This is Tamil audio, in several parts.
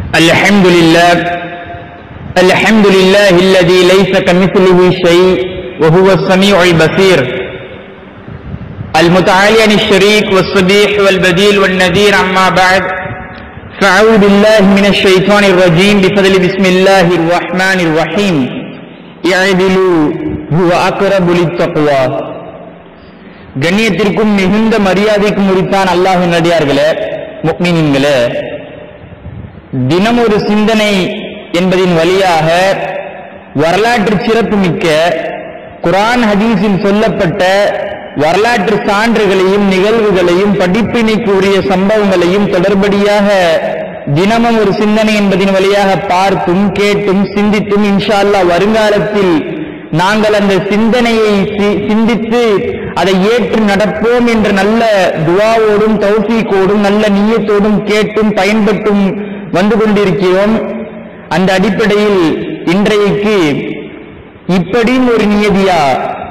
الحمد لله الحمد لله الذي ليس كمثله شيء وهو السميع البصير المتعالي عن الشريك والصبيح والبديل والنذير أما بعد فأعوذ بالله من الشيطان الرجيم بفضل بسم الله الرحمن الرحيم اعدلوا هو أقرب للتقوى கண்ணியத்திற்கும் மிகுந்த மரியாதைக்கும் உரித்தான் அல்லாஹின் நடிகார்களே முக்மினின்களே தினம் ஒரு சிந்தனை என்பதின் வழியாக வரலாற்று சிறப்புமிக்க குரான் ஹதீஸில் சொல்லப்பட்ட வரலாற்று சான்றுகளையும் நிகழ்வுகளையும் படிப்பினைக்கு உரிய சம்பவங்களையும் தொடர்படியாக தினமும் ஒரு சிந்தனை என்பதின் வழியாக பார்த்தும் கேட்டும் சிந்தித்தும் இன்ஷா அல்லாஹ் வருங்காலத்தில் நாங்கள் அந்த சிந்தனையை சி- சிந்தித்து அதை ஏற்று நடப்போம் என்ற நல்ல துவாவோடும் தௌஃபீக்கோடும் நல்ல நீயத்தோடும் கேட்டும் பயன்பட்டும் வந்து கொண்டிருக்கிறோம் அந்த அடிப்படையில் இன்றைக்கு இப்படியும் ஒரு நியதியா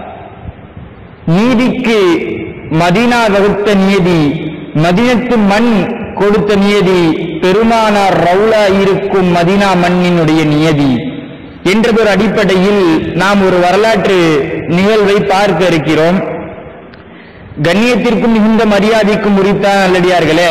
நீதிக்கு மதீனா வகுத்த நியதி மதினத்து மண் கொடுத்த நியதி பெருமானார் ரவுலா இருக்கும் மதீனா மண்ணினுடைய நியதி என்றதொரு அடிப்படையில் நாம் ஒரு வரலாற்று நிகழ்வை பார்க்க இருக்கிறோம் கண்ணியத்திற்கும் மிகுந்த மரியாதைக்கும் உரித்தான் நல்லடியார்களே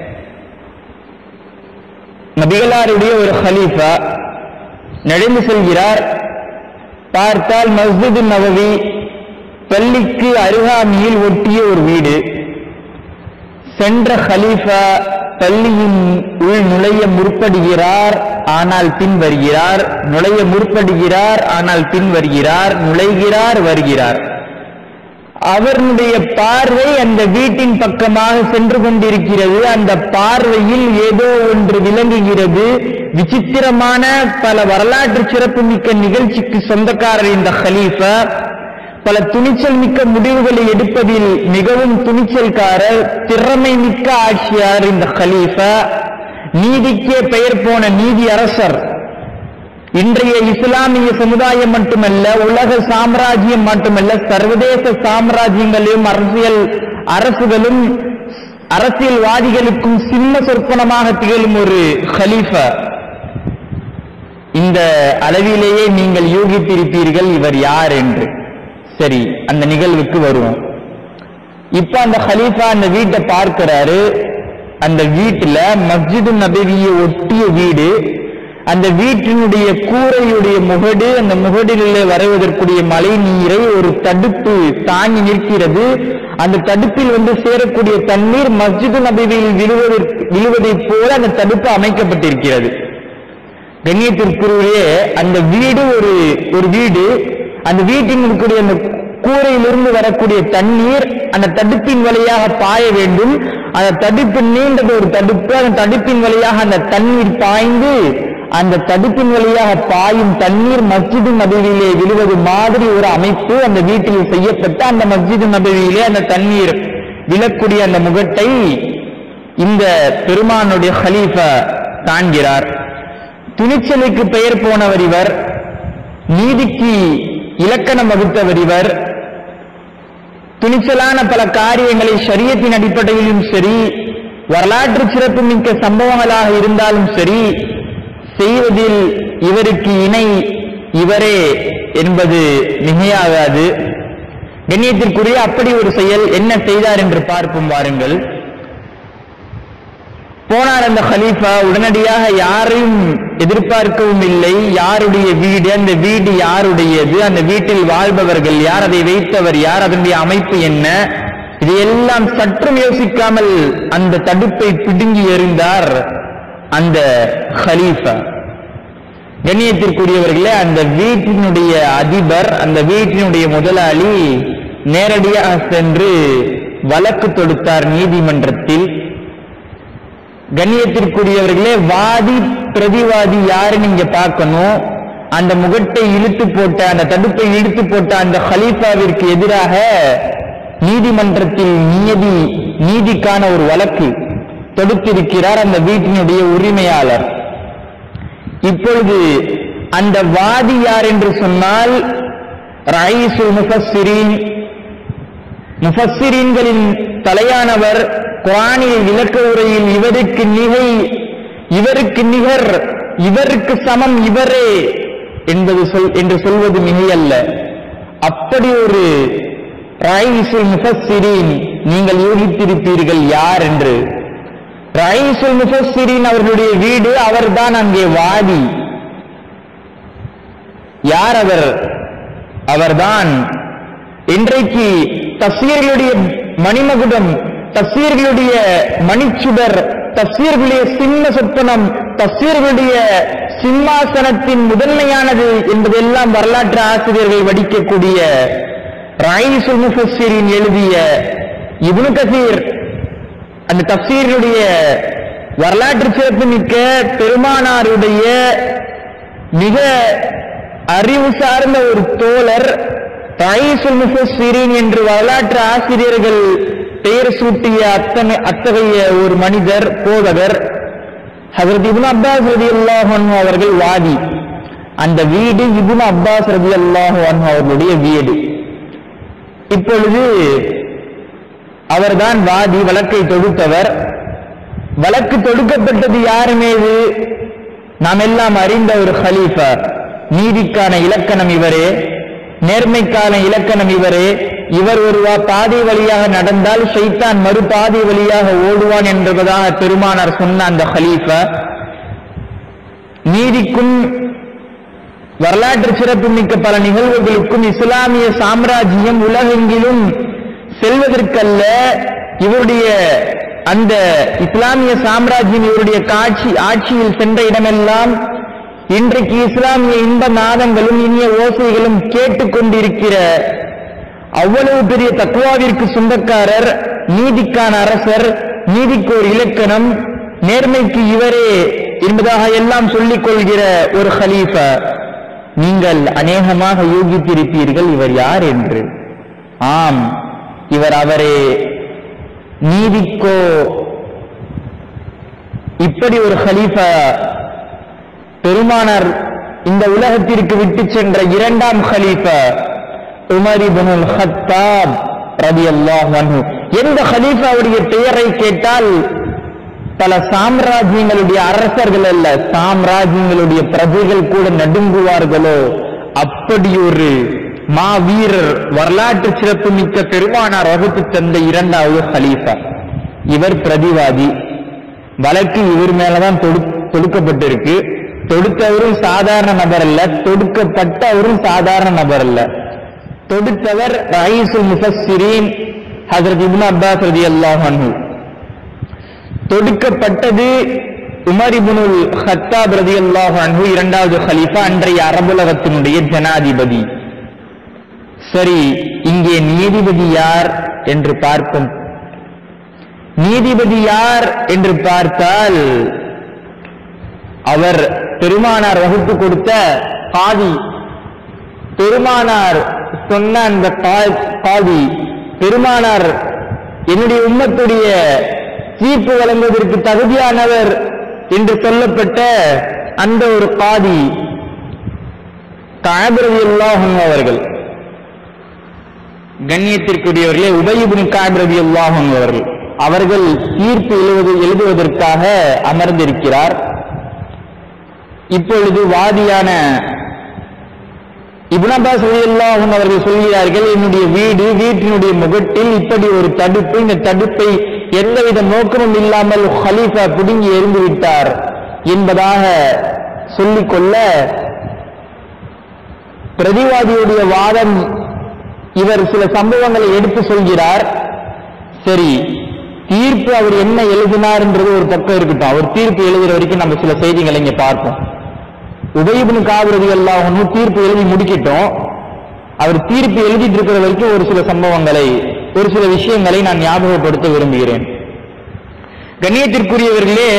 நபிகளாருடைய ஒரு ஹலீஃபா நடந்து செல்கிறார் பார்த்தால் மஸ்ஜிது நபவி பள்ளிக்கு அருகாமையில் ஒட்டிய ஒரு வீடு சென்ற ஹலீஃபா பள்ளியின் உள் நுழைய முற்படுகிறார் ஆனால் பின் வருகிறார் நுழைய முற்படுகிறார் ஆனால் பின் வருகிறார் நுழைகிறார் வருகிறார் அவருடைய பார்வை அந்த வீட்டின் பக்கமாக சென்று கொண்டிருக்கிறது அந்த பார்வையில் ஏதோ ஒன்று விளங்குகிறது விசித்திரமான பல வரலாற்று சிறப்புமிக்க நிகழ்ச்சிக்கு சொந்தக்காரர் இந்த ஹலீஃபா பல துணிச்சல் மிக்க முடிவுகளை எடுப்பதில் மிகவும் துணிச்சல்காரர் திறமை மிக்க ஆட்சியார் இந்த ஹலீஃபா நீதிக்கே பெயர் போன நீதி அரசர் இன்றைய இஸ்லாமிய சமுதாயம் மட்டுமல்ல உலக சாம்ராஜ்யம் மட்டுமல்ல சர்வதேச சாம்ராஜ்யங்களையும் அரசியல் அரசுகளும் அரசியல்வாதிகளுக்கும் சின்ன சொற்பனமாக திகழும் ஒரு ஹலீஃபா இந்த அளவிலேயே நீங்கள் யூகித்திருப்பீர்கள் இவர் யார் என்று சரி அந்த நிகழ்வுக்கு வருவோம் இப்ப அந்த ஹலீஃபா அந்த வீட்டை பார்க்கிறாரு அந்த வீட்டுல மஸ்ஜிது நபவியை ஒட்டிய வீடு அந்த வீட்டினுடைய கூரையுடைய முகடு அந்த முகடிலே வருவதற்குரிய மழை நீரை ஒரு தடுப்பு தாங்கி நிற்கிறது அந்த தடுப்பில் வந்து சேரக்கூடிய தண்ணீர் மஸ்ஜிது நபவியில் விழுவதற்கு விழுவதைப் போல அந்த தடுப்பு அமைக்கப்பட்டிருக்கிறது கண்ணியத்திற்குரிய அந்த வீடு ஒரு ஒரு வீடு அந்த வீட்டின் இருக்கக்கூடிய அந்த கூரையிலிருந்து வரக்கூடிய தண்ணீர் அந்த தடுப்பின் வழியாக பாய வேண்டும் அந்த தடுப்பு நீண்டது ஒரு தடுப்பு அந்த தடுப்பின் வழியாக அந்த தண்ணீர் பாய்ந்து அந்த தடுப்பின் வழியாக பாயும் தண்ணீர் மஸ்ஜிது நபவியிலே விழுவது மாதிரி ஒரு அமைப்பு அந்த வீட்டில் செய்யப்பட்ட அந்த மஸ்ஜிது நபவியிலே அந்த தண்ணீர் விழக்கூடிய அந்த முகட்டை இந்த பெருமானுடைய ஹலீஃபா காண்கிறார் துணிச்சலுக்கு பெயர் போனவர் இவர் நீதிக்கு இலக்கணம் வகுத்தவர் இவர் துணிச்சலான பல காரியங்களை ஷரியத்தின் அடிப்படையிலும் சரி வரலாற்று சிறப்புமிக்க சம்பவங்களாக இருந்தாலும் சரி செய்வதில் இவருக்கு இணை இவரே என்பது மிகையாகாது கண்ணியத்திற்குரிய அப்படி ஒரு செயல் என்ன செய்தார் என்று பார்ப்போம் வாருங்கள் போனார் அந்த ஹலீஃபா உடனடியாக யாரையும் எதிர்பார்க்கவும் இல்லை யாருடைய வீடு அந்த வீடு யாருடையது அந்த வீட்டில் வாழ்பவர்கள் யார் அதை வைத்தவர் யார் அதனுடைய அமைப்பு என்ன இதையெல்லாம் சற்றும் யோசிக்காமல் அந்த தடுப்பை பிடுங்கி எறிந்தார் அந்த ஹலீஃபா கண்ணியத்திற்குரியவர்களே அந்த வீட்டினுடைய அதிபர் அந்த வீட்டினுடைய முதலாளி நேரடியாக சென்று வழக்கு தொடுத்தார் நீதிமன்றத்தில் கண்ணியத்திற்குரியவர்களே வாதி பிரதிவாதி யாரு நீங்க பார்க்கணும் அந்த முகட்டை இழுத்து போட்ட அந்த தடுப்பை இழுத்து போட்ட அந்த ஹலீஃபாவிற்கு எதிராக நீதிமன்றத்தில் நீதி நீதிக்கான ஒரு வழக்கு தொடுத்திருக்கிறார் அந்த வீட்டினுடைய உரிமையாளர் இப்பொழுது அந்த வாதி யார் என்று சொன்னால் ரைசுல் முஃபஸ்ஸிரீன் முஃபஸ்ஸிரீன்களின் தலையானவர் குரானில் விளக்க உரையில் இவருக்கு நிகை இவர் இவருக்கு நிகர் இவருக்கு சமம் இவரே என்பது சொல் என்று சொல்வது மிகையல்ல அப்படி ஒரு ராயிசுல் முஃபஸ்ஸிரீன் நீங்கள் யூகித்திருப்பீர்கள் யார் என்று ராயிசுல் முஃபஸ்ஸிரீன் அவர்களுடைய வீடு அவர்தான் அங்கே வாதி யார் அவர் அவர்தான் இன்றைக்கு தப்சீர்களுடைய மணிமகுடம் தப்சீர்களுடைய மணிச்சுடர் தப்சீர்களுடைய சின்ன சொப்பனம் தப்சீர்களுடைய சிம்மாசனத்தின் முதன்மையானது என்பதெல்லாம் வரலாற்று ஆசிரியர்கள் வடிக்கக்கூடிய ராயிசுல் முஃபஸ்ஸிரின் எழுதிய இப்னு கசீர் அந்த தப்சீர்களுடைய வரலாற்று சிறப்புமிக்க பெருமானாருடைய மிக அறிவு சார்ந்த ஒரு தோழர் ராயிசுல் முஃபஸ்ஸிரின் என்று வரலாற்று ஆசிரியர்கள் பெயர் சூட்டிய அத்தனை அத்தகைய ஒரு மனிதர் போதகர் ஹசரத் இப்னு அப்பாஸ் ரதி அல்லாஹ் அவர்கள் வாதி அந்த வீடு இப்னு அப்பாஸ் ரதி அல்லாஹ் அவர்களுடைய வீடு இப்பொழுது அவர்தான் வாதி வழக்கை தொடுத்தவர் வழக்கு தொடுக்கப்பட்டது யார் மீது நாம் எல்லாம் அறிந்த ஒரு ஹலீஃபா நீதிக்கான இலக்கணம் இவரே நேர்மைக்கான இலக்கணம் இவரே இவர் ஒரு வா- பாதை வழியாக நடந்தால் ஷைத்தான் மறு பாதை வழியாக ஓடுவான் என்பதாக பெருமானார் சொன்ன அந்த ஹலீஃபா நீதிக்கும் வரலாற்று சிறப்புமிக்க பல நிகழ்வுகளுக்கும் இஸ்லாமிய சாம்ராஜ்யம் உலகெங்கிலும் செல்வதற்கல்ல இவருடைய அந்த இஸ்லாமிய சாம்ராஜ்யம் இவருடைய காட்சி ஆட்சியில் சென்ற இடமெல்லாம் இன்றைக்கு இஸ்லாமிய இன்ப நாதங்களும் இனிய ஓசைகளும் கேட்டுக்கொண்டிருக்கிற அவ்வளவு பெரிய தக்குவாவிற்கு சொந்தக்காரர் நீதிக்கான அரசர் நீதிக்கு ஒரு இலக்கணம் நேர்மைக்கு இவரே என்பதாக எல்லாம் சொல்லிக் கொள்கிற ஒரு ஹலீஃபா நீங்கள் அநேகமாக யூகித்திருப்பீர்கள் இவர் யார் என்று ஆம் இவர் அவரே நீதிக்கோ இப்படி ஒரு ஹலீஃபா பெருமானார் இந்த உலகத்திற்கு விட்டு சென்ற இரண்டாம் ஹலீஃபா உமர் இப்னுல் ஹத்தாப் ரலியல்லாஹு அன்ஹு எந்த ஹலீஃபாவுடைய பெயரை கேட்டால் பல சாம்ராஜ்யங்களுடைய அரசர்கள் அல்ல சாம்ராஜ்யங்களுடைய பிரஜைகள் கூட நடுங்குவார்களோ அப்படி ஒரு மாவீரர் வரலாற்று சிறப்புமிக்க பெருமானார் வகுத்து தந்த இரண்டாவது ஹலீஃபா இவர் பிரதிவாதி வழக்கு இவர் மேலதான் தொடு தொடுக்கப்பட்டிருக்கு தொடுத்தவரும் சாதாரண நபர் அல்ல தொடுக்கப்பட்டவரும் சாதாரண நபர் அல்ல தொடுத்தவர் ரயீசுல் முஃபஸ்ஸிரீன் ஹஜரத் இப்னு அப்பாஸ் ரலியல்லாஹு அன்ஹு தொடுக்கப்பட்டது உமர் இப்னுல் ஹத்தாப் ரலியல்லாஹு அன்ஹு இரண்டாவது ஹலீஃபா அன்றைய அரபுலகத்தினுடைய ஜனாதிபதி சரி இங்கே நீதிபதி யார் என்று பார்ப்போம் நீதிபதி யார் என்று பார்த்தால் அவர் பெருமானார் வகுத்து கொடுத்த காதி பெருமானார் சொன்ன அந்த கா- காதி பெருமானார் என்னுடைய உம்மத்துடைய தீர்ப்பு வழங்குவதற்கு தகுதியானவர் என்று சொல்லப்பட்ட அந்த ஒரு காதி காபிரதி அவர்கள் கண்ணியத்திற்குரியவர்களே உபயிபின் காபிரதி அவர்கள் அவர்கள் தீர்ப்பு எழுவது எழுதுவதற்காக அமர்ந்திருக்கிறார் இப்பொழுது வாதியான இப்னு அப்பாஸ் ரலியல்லாஹு அன்ஹு அவர்கள் சொல்கிறார்கள் என்னுடைய வீடு வீட்டினுடைய முகட்டில் இப்படி ஒரு தடுப்பு இந்த தடுப்பை எந்தவித நோக்கமும் இல்லாமல் ஹலீஃபா பிடுங்கி எறிந்து விட்டார் என்பதாக சொல்லிக்கொள்ள பிரதிவாதியுடைய வாதம் இவர் சில சம்பவங்களை எடுத்து சொல்கிறார் சரி தீர்ப்பு அவர் என்ன எழுதினார்ன்றது ஒரு பக்கம் இருக்கட்டும் அவர் தீர்ப்பு எழுதுற வரைக்கும் நம்ம சில செய்திகளை இங்க பார்ப்போம் உதயபுனு காவிரதி எல்லாம் தீர்ப்பு எழுதி முடிக்கட்டும் அவர் தீர்ப்பு எழுதிட்டு இருக்கிற வரைக்கும் ஒரு சில சம்பவங்களை ஒரு சில விஷயங்களை நான் ஞாபகப்படுத்த விரும்புகிறேன் கண்ணியத்திற்குரியவர்களே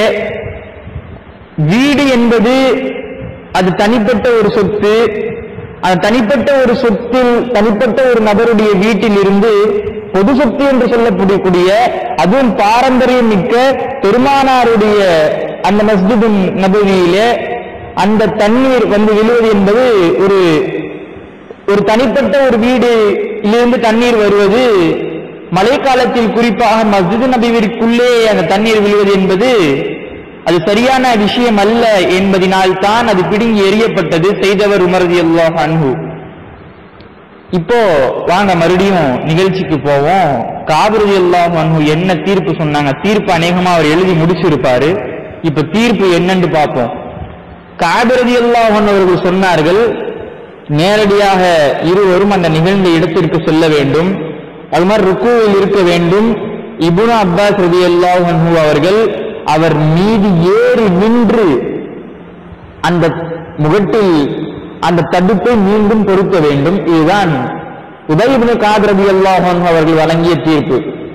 வீடு என்பது அது தனிப்பட்ட ஒரு சொத்து அது தனிப்பட்ட ஒரு சொத்தில் தனிப்பட்ட ஒரு நபருடைய வீட்டில் இருந்து பொது சொத்து என்று சொல்லக்கூடிய அதுவும் பாரம்பரியம் மிக்க பெருமானாருடைய அந்த மஸ்ஜிது நபவியிலே அந்த தண்ணீர் வந்து விழுவது என்பது ஒரு ஒரு தனிப்பட்ட ஒரு வீடு இருந்து தண்ணீர் வருவது மழைக்காலத்தில் குறிப்பாக மஸ்ஜித் நபிவிற்குள்ளே அந்த தண்ணீர் விழுவது என்பது அது சரியான விஷயம் அல்ல என்பதினால் தான் அது பிடுங்கி எறியப்பட்டது செய்தவர் உமரதி அல்லாஹ் அன்ஹு இப்போ வாங்க மறுபடியும் நிகழ்ச்சிக்கு போவோம் காபிரதி அல்லாஹ் அன்ஹு என்ன தீர்ப்பு சொன்னாங்க தீர்ப்பு அநேகமா அவர் எழுதி முடிச்சிருப்பாரு இப்ப தீர்ப்பு என்னன்னு பார்ப்போம் காபிரதி அல்லாஹ் அவர்கள் சொன்னார்கள் நேரடியாக இருவரும் அந்த நிகழ்ந்த இடத்திற்கு செல்ல வேண்டும் அது மாதிரி ருக்குவில் இருக்க வேண்டும் இப்னு அப்பாஸ் ரதி அல்லாஹ் அவர்கள் அவர் மீது ஏறி நின்று அந்த முகட்டில் அந்த தடுப்பை மீண்டும் பொருத்த வேண்டும் இதுதான் உதயபின் காதரதி அல்லாஹன் அவர்கள் வழங்கிய தீர்ப்பு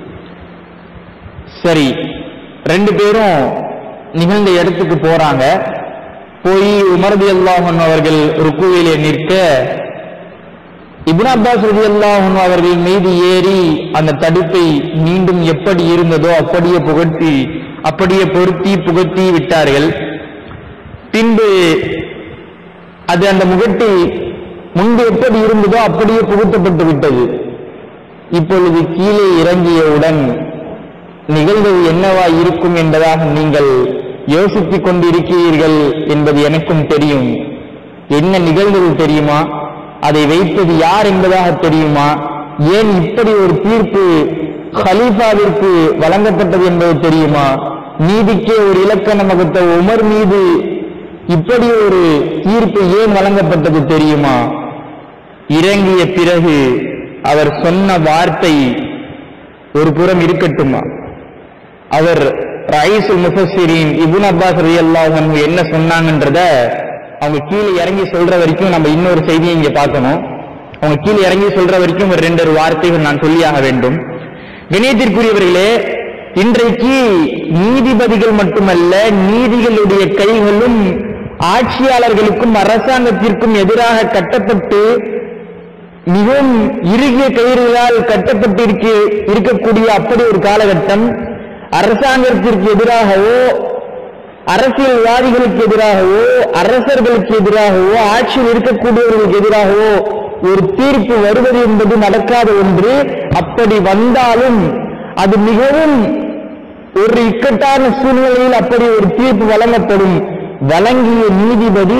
சரி ரெண்டு பேரும் நிகழ்ந்த இடத்துக்கு போறாங்க போய் உமரதி அல்லாஹன் அவர்கள் ருக்குவிலே நிற்க இப்னு அப்பாஸ் ரதி அல்லாஹன் அவர்கள் மீது ஏறி அந்த தடுப்பை மீண்டும் எப்படி இருந்ததோ அப்படியே புகட்டி அப்படியே பொருத்தி புகட்டி விட்டார்கள் பின்பு அது அந்த முகட்டி முன்பு எப்படி இருந்ததோ அப்படியே புகுத்தப்பட்டு விட்டது இப்பொழுது கீழே இறங்கியவுடன் நிகழ்ந்தது என்னவா இருக்கும் என்பதாக நீங்கள் யோசித்துக் கொண்டிருக்கிறீர்கள் என்பது எனக்கும் தெரியும் என்ன நிகழ்ந்தது தெரியுமா அதை வைத்தது யார் என்பதாக தெரியுமா ஏன் இப்படி ஒரு தீர்ப்பு ஹலீஃபாவிற்கு வழங்கப்பட்டது என்பது தெரியுமா நீதிக்கே ஒரு இலக்கணம் வகுத்த உமர் மீது இப்படி ஒரு தீர்ப்பு ஏன் வழங்கப்பட்டது தெரியுமா இறங்கிய பிறகு அவர் சொன்ன வார்த்தை ஒரு புறம் இருக்கட்டுமா அவர் ரைசுல் முஃபஸ்ஸிரின் இப்னு அப்பாஸ் ரலியல்லாஹு அன்ஹு என்ன சொன்னாங்கன்றத அவங்க கீழே இறங்கி சொல்ற வரைக்கும் நம்ம இன்னொரு செய்தியை இங்க பார்க்கணும் அவங்க கீழே இறங்கி சொல்ற வரைக்கும் ஒரு ரெண்டு ஒரு வார்த்தைகள் நான் சொல்லியாக வேண்டும் கணியத்திற்குரியவர்களே இன்றைக்கு நீதிபதிகள் மட்டுமல்ல நீதிகளுடைய கைகளும் ஆட்சியாளர்களுக்கும் அரசாங்கத்திற்கும் எதிராக கட்டப்பட்டு மிகவும் இறுகிய கயிறுகளால் கட்டப்பட்டிருக்க இருக்கக்கூடிய அப்படி ஒரு காலகட்டம் அரசாங்கத்திற்கு எதிராகவோ அரசியல்வாதிகளுக்கு எதிராகவோ அரசர்களுக்கு எதிராகவோ ஆட்சியில் இருக்கக்கூடியவர்களுக்கு எதிராகவோ ஒரு தீர்ப்பு வருவது என்பது நடக்காத ஒன்று அப்படி வந்தாலும் அது மிகவும் ஒரு இக்கட்டான சூழ்நிலையில் அப்படி ஒரு தீர்ப்பு வழங்கப்படும் வழங்கிய நீதிபதி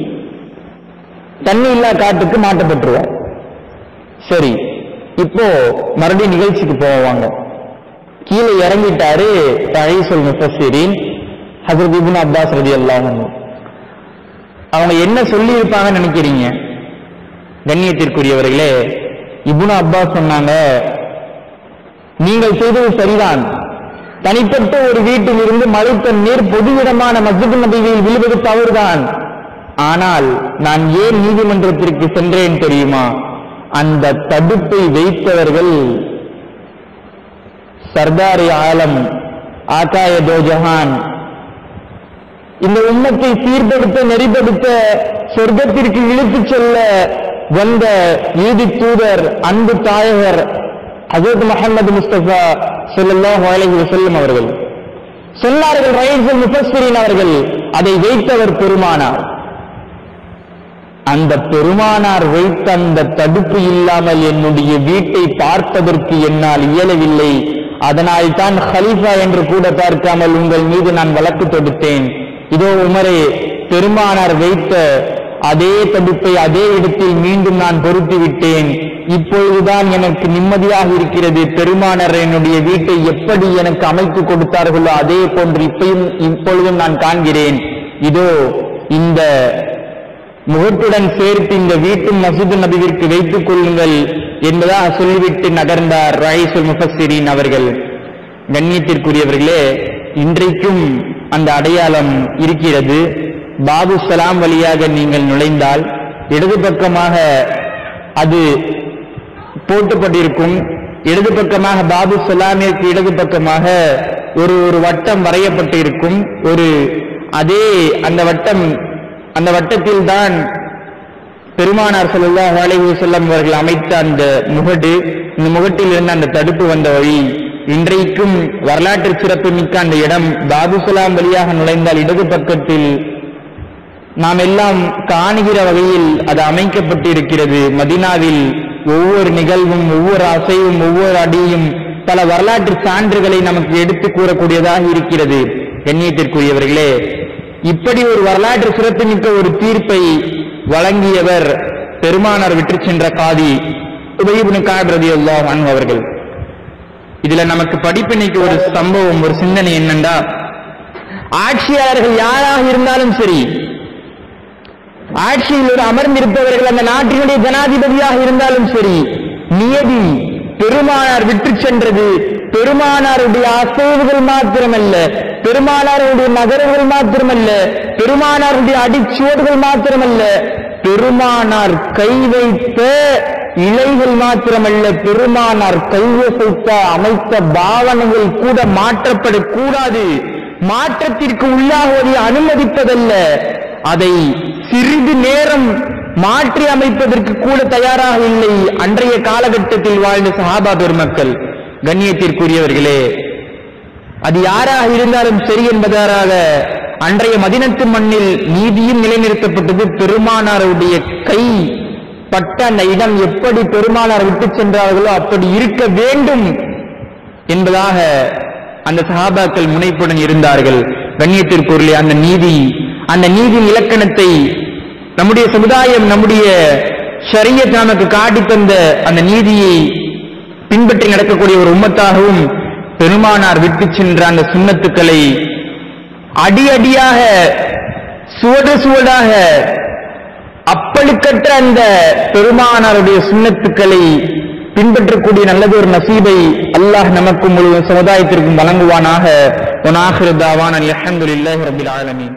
தண்ணி இல்லா காட்டுக்கு மாட்டப்பட்டுருவார் சரி இப்போ மறுபடியும் நிகழ்ச்சிக்கு போவாங்க கீழே இறங்கிட்டாரு பழைசல் முஃபஸிரின் ஹசரத் இப்னு அப்பாஸ் ரதி அவங்க என்ன சொல்லி இருப்பாங்கன்னு நினைக்கிறீங்க கண்ணியத்திற்குரியவர்களே இப்னு அப்பாஸ் சொன்னாங்க நீங்கள் செய்தது சரிதான் தனிப்பட்ட ஒரு வீட்டில் இருந்து மழை தண்ணீர் பொதுவிடமான மஸ்ஜித் நபியில் விழுவது தவறுதான் ஆனால் நான் ஏன் நீதிமன்றத்திற்கு சென்றேன் தெரியுமா அந்த தடுப்பை வைத்தவர்கள் சர்தாரி ஆலம் ஆகாய தோஜஹான் இந்த உம்மத்தை சீர்படுத்த நெறிப்படுத்த சொர்க்கத்திற்கு இழுத்துச் செல்ல வந்த நீதி தூதர் அன்பு தாயகர் ஹசரத் முகமது முஸ்தபா ஸல்லல்லாஹு அலைஹி வஸல்லம் அவர்கள் சொன்னார்கள் ரைசல் முஃபஸ்ஸிரின் அவர்கள் அதை வைத்தவர் பெருமானார் அந்த பெருமானார் வைத்த அந்த தடுப்பு இல்லாமல் என்னுடைய வீட்டை பார்ப்பதற்கு என்னால் இயலவில்லை அதனால் தான் ஹலீஃபா என்று கூட பார்க்காமல் உங்கள் மீது நான் வழக்கு தொடுத்தேன் இதோ உமரே பெருமானார் வைத்த அதே தடுப்பை அதே இடத்தில் மீண்டும் நான் பொருத்தி விட்டேன் இப்பொழுதுதான் எனக்கு நிம்மதியாக இருக்கிறது பெருமானார் என்னுடைய வீட்டை எப்படி எனக்கு அமைத்து கொடுத்தார்களோ அதே போன்று இப்பயும் இப்பொழுதும் நான் காண்கிறேன் இதோ இந்த முகத்துடன் சேர்த்து இந்த வீட்டு மசூது நபிவிற்கு வைத்துக் கொள்ளுங்கள் என்பதாக சொல்லிவிட்டு நகர்ந்தார் ராயிசுல் முஃபஸ்ஸிரின் அவர்கள் கண்ணியத்திற்குரியவர்களே இன்றைக்கும் அந்த அடையாளம் இருக்கிறது பாபு சலாம் வழியாக நீங்கள் நுழைந்தால் இடது பக்கமாக அது போட்டுப்பட்டிருக்கும் இடது பக்கமாக பாபு சலாமிற்கு இடது பக்கமாக ஒரு ஒரு வட்டம் வரையப்பட்டு இருக்கும் ஒரு அதே அந்த வட்டம் அந்த வட்டத்தில் தான் பெருமானார் ஸல்லல்லாஹு அலைஹி வஸல்லம் அவர்கள் அமைத்த அந்த முகடு இந்த முகட்டில் இருந்து அந்த தடுப்பு வந்த வழி இன்றைக்கும் வரலாற்று சிறப்பு மிக்க அந்த இடம் பாபுசலாம் வழியாக நுழைந்தால் இடது பக்கத்தில் நாம் எல்லாம் காணுகிற வகையில் அது அமைக்கப்பட்டிருக்கிறது மதினாவில் ஒவ்வொரு நிகழ்வும் ஒவ்வொரு அசைவும் ஒவ்வொரு அடியும் பல வரலாற்று சான்றுகளை நமக்கு எடுத்து கூறக்கூடியதாக இருக்கிறது கண்ணியத்திற்குரியவர்களே இப்படி ஒரு வரலாற்று சிறப்புமிக்க ஒரு தீர்ப்பை வழங்கியவர் பெருமானார் விட்டு சென்ற காதி உபயிபுனு காபிரதி அல்லாஹ் அவர்கள் இதுல நமக்கு படிப்பினைக்கு ஒரு சம்பவம் ஒரு சிந்தனை என்னண்டா ஆட்சியாளர்கள் யாராக இருந்தாலும் சரி ஆட்சியில் ஒரு அமர்ந்திருப்பவர்கள் அந்த நாட்டினுடைய ஜனாதிபதியாக இருந்தாலும் சரி நியதி பெருமானார் விட்டு சென்றது பெருமானாருடைய அசைவுகள் மாத்திரமல்ல பெருமானாருடைய நகரங்கள் மாத்திரமல்ல பெருமானாருடைய அடிச்சுவடுகள் மாத்திரமல்ல பெருமானார் கை வைத்த இலைகள் மாத்திரமல்ல பெருமானார் கையசைத்த அமைத்த பாவனைகள் கூட மாற்றப்படக்கூடாது மாற்றத்திற்கு உள்ளாகுவதை அனுமதிப்பதல்ல அதை சிறிது நேரம் மாற்றி அமைப்பதற்கு கூட தயாராக இல்லை அன்றைய காலகட்டத்தில் வாழ்ந்த சஹாபா பெருமக்கள் கண்ணியத்திற்குரியவர்களே அது யாராக இருந்தாலும் சரி என்பதாராக அன்றைய மதினத்து மண்ணில் நீதியும் நிலைநிறுத்தப்பட்டது பெருமானாருடைய கை பட்ட அந்த இடம் எப்படி பெருமானார் விட்டு சென்றார்களோ அப்படி இருக்க வேண்டும் என்பதாக அந்த சஹாபாக்கள் முனைப்புடன் இருந்தார்கள் கண்ணியத்திற்குரிய அந்த நீதி அந்த நீதி இலக்கணத்தை நம்முடைய சமுதாயம் நம்முடைய ஷரியத் நமக்கு காட்டி தந்த அந்த நீதியை பின்பற்றி நடக்கக்கூடிய ஒரு உம்மத்தாகவும் பெருமானார் விட்டு சென்ற அந்த சுண்ணத்துக்களை அடி அடியாக சுவடு சுவடாக அப்பழுக்கற்ற அந்த பெருமானாருடைய சுண்ணத்துக்களை பின்பற்றக்கூடிய நல்லதொரு நசீபை அல்லாஹ் நமக்கும் முழு சமுதாயத்திற்கும் வழங்குவானாக ஒனாஹிரு தாவான் அல்ஹம்துலில்லாஹி ரபில் ஆலமீன்